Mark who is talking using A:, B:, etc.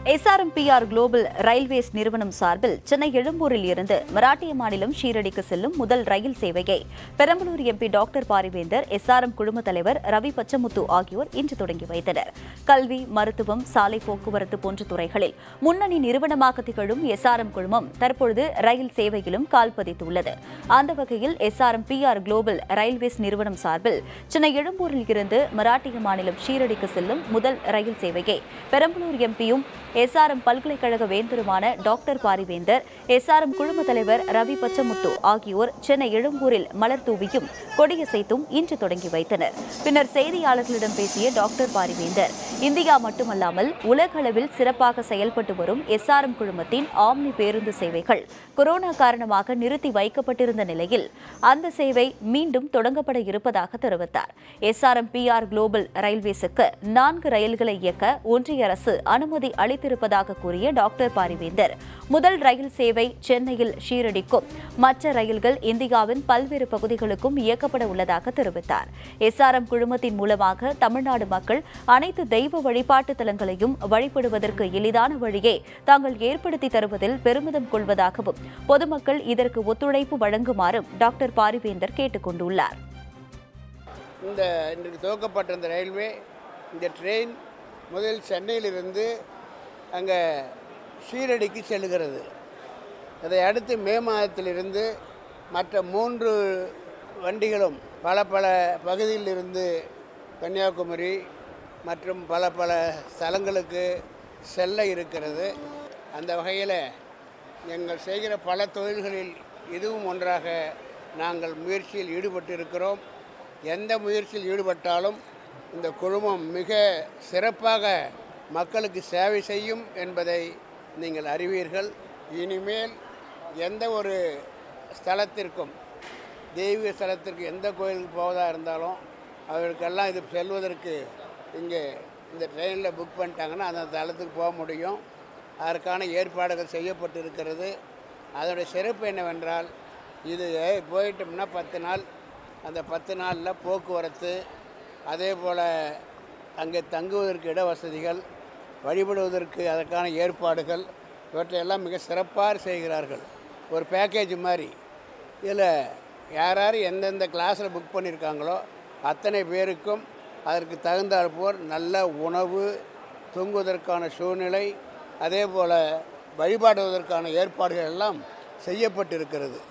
A: SRMPR global railways நிறுவனம் சார்பில் சென்னை எழும்பூரில் இருந்து மராட்டிய மாநிலம் ஷீரடிக்கு செல்லும் முதல் ரயில் சேவையை Perambalur MP doctor Paarivendhar SRM குழும தலைவர் ரவி பச்சமுத்து ஆகியோர் இன்று தொடங்கி வைத்தனர் கல்வி மருத்துவம் சாலை போக்குவரத்து போன்ற துறைகளில் முன்னணி நிறுவனமாக திகழும் எஸ்ஆர்எம் குழுமம் தற்பொழுது ரயில் சேவையிலும் கால் பதித்துள்ளது அந்த வகையில் எஸ்ஆர்எம் பிஆர் குளோபல் ரயில்வேஸ் நிறுவனம் சார்பில் சென்னை எழும்பூரில் இருந்து மராட்டிய மாநிலம் ஷீரடிக்கு செல்லும் முதல் ரயில் சேவையை பெரம்பலூர் எம்பியும் எஸ்ஆர்எம் பல்கலைக்கழக வேந்தருமான டாக்டர் பாரிவேந்தர் எஸ்ஆர்எம் குழும தலைவர் ரவி பச்சமுத்து ஆகியோர் சென்னை எழும்பூரில் மலர் தூவியும் கொடியசைத்தும் இன்று தொடங்கி வைத்தனர் பின்னர் செய்தியாளர்களிடம் பேசிய டாக்டர் பாரிவேந்தர் இந்தியா மட்டுமல்லாமல் உலகளவில் சிறப்பாக செயல்பட்டு வரும் எஸ்ஆர்எம் குழுமத்தின் ஆம்னி பேருந்து சேவைகள் கொரோனா காரணமாக நிறுத்தி வைக்கப்பட்டிருந்த நிலையில் அந்த சேவை மீண்டும் தொடங்கப்பட இருப்பதாக தெரிவித்தார் எஸ்ஆர்எம் பிஆர் குளோபல் ரயில்வேஸுக்கு நான்கு ரயில்களை இயக்க ஒன்றிய அரசு அனுமதி அளித்திருப்பதாக கூறிய டாக்டர் பாரிவேந்தர் முதல் ரயில் சேவை சென்னையில் ஷீரடிக்கும் மற்ற ரயில்கள் இந்தியாவின் பல்வேறு பகுதிகளுக்கும் இயக்கப்பட உள்ளதாக தெரிவித்தார் எஸ்ஆர்எம் குழுமத்தின் மூலமாக தமிழ்நாடு மக்கள் அனைத்து தெய்வ வழிபாட்டு தலங்களையும் வழிபடுவதற்கு எளிதான வழியை தாங்கள் ஏற்படுத்தி தருவதில் பெருமிதம் கொள்வதாகவும் பொதுமக்கள் இதற்கு ஒத்துழைப்பு வழங்குமாறும் டாக்டர் பாரிவேந்தர் கேட்டுக் கொண்டுள்ளார்
B: இந்த இன்றைக்கு துவக்கப்பட்ட இந்த ரயில்வே இந்த ட்ரெயின் முதல் சென்னையிலிருந்து அங்கே ஷீரடிக்கு செல்லுகிறது அதை அடுத்து மே மாதத்திலிருந்து மற்ற மூன்று வண்டிகளும் பல பல பகுதியிலிருந்து கன்னியாகுமரி மற்றும் பல பல ஸ்தலங்களுக்கு செல்ல இருக்கிறது அந்த வகையில் எங்கள் செய்கிற பல தொழில்களில் இதுவும் ஒன்றாக நாங்கள் முயற்சியில் ஈடுபட்டு இருக்கிறோம் எந்த முயற்சியில் ஈடுபட்டாலும் இந்த குழுமம் மிக சிறப்பாக மக்களுக்கு சேவை செய்யும் என்பதை நீங்கள் அறிவீர்கள் இனிமேல் எந்த ஒரு ஸ்தலத்திற்கும் தெய்வீக ஸ்தலத்திற்கு எந்த கோயிலுக்கு போவதா இருந்தாலும் அவர்களுக்கெல்லாம் இது செல்வதற்கு இங்கே இந்த ட்ரெயினில் புக் பண்ணிட்டாங்கன்னா அந்த தளத்துக்கு போக முடியும் அதற்கான ஏற்பாடுகள் செய்யப்பட்டு இருக்கிறது அதனுடைய சிறப்பு என்னவென்றால் இது போயிட்டோம்னா பத்து நாள் அந்த பத்து நாளில் போக்குவரத்து அதே போல் அங்கே தங்குவதற்கு இட வசதிகள் வழிபடுவதற்கு அதற்கான ஏற்பாடுகள் இவற்றையெல்லாம் மிக சிறப்பாக செய்கிறார்கள் ஒரு பேக்கேஜ் மாதிரி இதில் யார் யார் எந்தெந்த கிளாஸில் புக் பண்ணியிருக்காங்களோ அத்தனை பேருக்கும் அதற்கு தகுந்தாற்போர் நல்ல உணவு தூங்குவதற்கான சூழ்நிலை அதே போல் வழிபாடுவதற்கான ஏற்பாடுகள் எல்லாம் செய்யப்பட்டிருக்கிறது